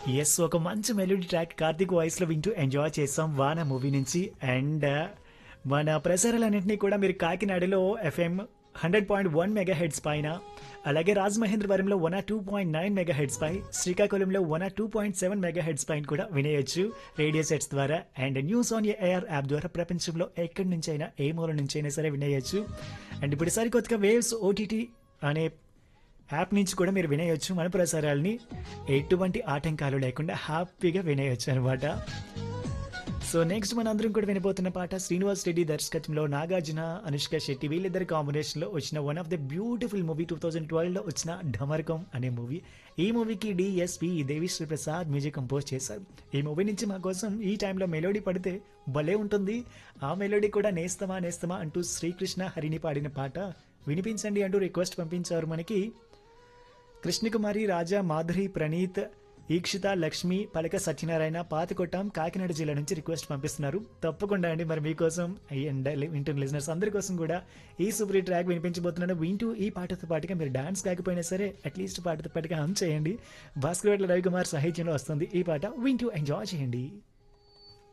yes ఒక మంచి melody track Karthik voice లో వింటూ ఎంజాయ్ చేసాం వాన మూవీ నుంచి అండ్ మన ప్రసారాలన్నింటినీ కూడా మీరు కాకినాడలో FM hundred point one mega hertz పైన అలాగే రాజమహేంద్రవరంలో one or two point nine mega hertz పై శ్రీకాకుళంలో one or two point seven mega hertz పైన కూడా వినేయచ్చు రేడియో సెట్స్ ద్వారా and news on AIR app ద్వారా ప్రపంచంలో ఎక్కడి నుంచి అయినా ఏ మూల నుంచి అయినా సరే వినేయచ్చు అండ్ ఇప్పుడు సరికొత్తగా వేవ్స్ ఓటీటీ అనే యాప్ నుంచి కూడా మీరు వినేయొచ్చు మన ప్రసారాలని ఎటువంటి ఆటంకాలు లేకుండా హ్యాపీగా వినేయొచ్చు అనమాట సో నెక్స్ట్ మన అందరం కూడా వినబోతున్న పాట శ్రీనివాస్ రెడ్డి దర్శకత్వంలో నాగార్జున అనుష్క శెట్టి వీళ్ళిద్దరి కాంబినేషన్లో వచ్చిన one of the beautiful movie two thousand ట్వెల్వ్లో వచ్చిన ఢమరకం అనే మూవీ ఈ మూవీకి DSP Devisri Prasad music compose చేశారు ఈ మూవీ నుంచి మా కోసం ఈ టైంలో మెలోడీ పడితే భలే ఉంటుంది ఆ మెలోడీ కూడా నేస్తమా నేస్తమా అంటూ శ్రీకృష్ణ హరిని పాడిన పాట వినిపించండి అంటూ రిక్వెస్ట్ పంపించారు మనకి కృష్ణకుమారి రాజా మాధురి ప్రణీత్ ఈక్షిత లక్ష్మి పలక సత్యనారాయణ పాతకొట్టాం కాకినాడ జిల్లా నుంచి రిక్వెస్ట్ పంపిస్తున్నారు తప్పకుండా అండి మరి మీకోసం అండ్ వింటున్న లిజనర్స్ అందరి కోసం కూడా ఈ సూపర్ ట్రాక్ వినిపించబోతున్నాను వింటూ ఈ పాటతో పాటుగా మీరు డాన్స్ కాకపోయినా సరే అట్లీస్ట్ పాటతో పాటుగా హమ్ చేయండి భాస్కర్ రవికుమార్ సాహిత్యంలో వస్తుంది ఈ పాట వింటూ ఎంజాయ్ చేయండి